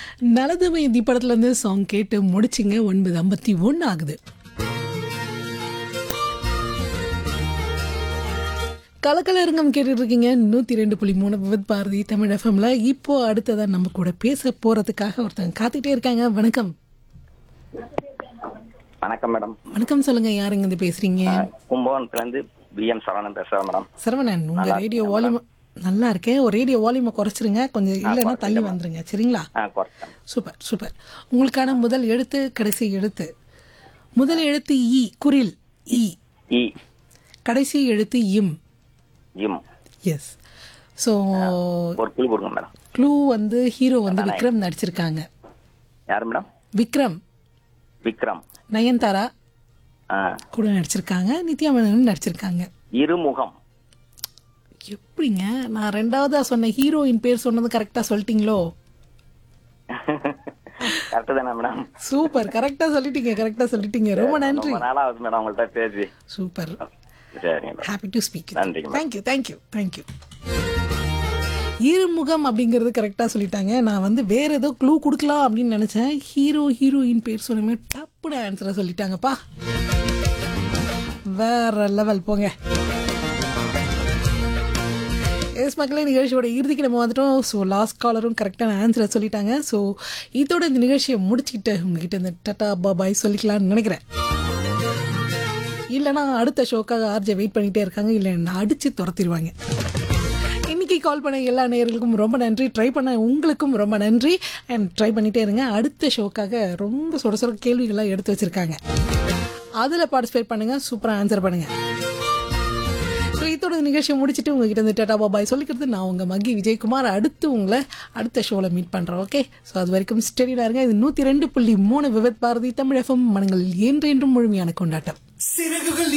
நலதமை தி படத்துலேருந்து சாங் கேட்டு முடிச்சிங்க ஒன்பது ஐம்பத்தி ஒன்று ஆகுது கலக்கல அரங்கம் கேட்டுட்டு இருக்கீங்க நூற்றி ரெண்டு புள்ளி மூணு விவத் பாரதி தமிழ் எஃப்எம்ல இப்போ அடுத்ததான் நம்ம கூட பேச போறதுக்காக ஒருத்தங்க காத்துக்கிட்டே இருக்காங்க வணக்கம் வணக்கம் மேடம் வணக்கம் சொல்லுங்க யாருங்க இருந்து பேசுறீங்க கும்பகோணத்துல இருந்து பி எம் சரவணன் பேசுறேன் மேடம் சரவணன் உங்க ரேடியோ வால்யூம் நல்லா இருக்கேன் ஒரு ரேடியோ வால்யூமை குறைச்சிருங்க கொஞ்சம் இல்லைன்னா தள்ளி வந்துருங்க சரிங்களா ஆ குறைச்சேன் சூப்பர் சூப்பர் உங்களுக்கான முதல் எழுத்து கடைசி எழுத்து முதல் எழுத்து இ குரில் இ இ கடைசி எழுத்து இம் இம் எஸ் ஸோ ஒரு குழு கொடுங்க மேடம் க்ளூ வந்து ஹீரோ வந்து விக்ரம் நடிச்சிருக்காங்க யாரு மேடம் விக்ரம் விக்ரம் நயன்தாரா ஆ கூட நடிச்சிருக்காங்க நித்யா மேனனும் நடிச்சிருக்காங்க இருமுகம் எப்படிங்க நான் ரெண்டாவதா சொன்ன ஹீரோயின் பேர் சொன்னது கரெக்டாக சொல்லிட்டீங்களோ கரெக்டு தானே மேடம் சூப்பர் கரெக்டாக சொல்லிட்டீங்க கரெக்டாக சொல்லிட்டீங்க ரொம்ப நன்றி ரொம்ப நாளா ஆகுது மேடம் உங்கள்கிட்ட பேசி சூப்பர் சரிங்க மேடம் ஹாப்பி டு ஸ்பீக் நன்றிங்க. தேங்க்யூ தேங்க்யூ தேங்க்யூ இருமுகம் அப்படிங்கிறது கரெக்டாக சொல்லிட்டாங்க நான் வந்து வேற ஏதோ க்ளூ கொடுக்கலாம் அப்படின்னு நினச்சேன் ஹீரோ ஹீரோயின் பேர் சொன்னமே டப்புன்னு ஆன்சரை சொல்லிட்டாங்கப்பா வேற லெவல் போங்க எஸ் மக்களே நிகழ்ச்சியோட இறுதிக்கு நம்ம வந்துட்டோம் ஸோ லாஸ்ட் காலரும் கரெக்டான ஆன்சரை சொல்லிட்டாங்க ஸோ இதோட இந்த நிகழ்ச்சியை முடிச்சுக்கிட்டு உங்ககிட்ட இந்த டட்டா பாபாய் சொல்லிக்கலாம்னு நினைக்கிறேன் இல்லைன்னா அடுத்த ஷோக்காக ஆர்ஜே வெயிட் பண்ணிகிட்டே இருக்காங்க இல்லை என்ன அடித்து துரத்திடுவாங்க இன்னைக்கு கால் பண்ண எல்லா நேயர்களுக்கும் ரொம்ப நன்றி ட்ரை பண்ண உங்களுக்கும் ரொம்ப நன்றி அண்ட் ட்ரை பண்ணிகிட்டே இருங்க அடுத்த ஷோக்காக ரொம்ப சுட சுட கேள்விகள்லாம் எடுத்து வச்சுருக்காங்க அதில் பார்ட்டிசிபேட் பண்ணுங்கள் சூப்பராக ஆன்சர் பண்ணுங்கள் ஸோ இதோட நிகழ்ச்சியை முடிச்சுட்டு உங்ககிட்ட இந்த டாடா பாபாய் சொல்லிக்கிறது நான் உங்கள் மகி விஜயகுமார் அடுத்து உங்களை அடுத்த ஷோவில் மீட் பண்ணுறேன் ஓகே ஸோ அது வரைக்கும் ஸ்டெடியில் இருங்க இது நூற்றி ரெண்டு புள்ளி மூணு விவத் பாரதி தமிழ் எஃப்எம் மனங்களில் என்றென்றும் முழுமையான கொண்டாட்டம் சிறகுகள்